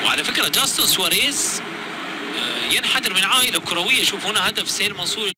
وعلى فكره جاستن سواريز آه، ينحدر من عائله كرويه شوف هنا هدف سيل منصور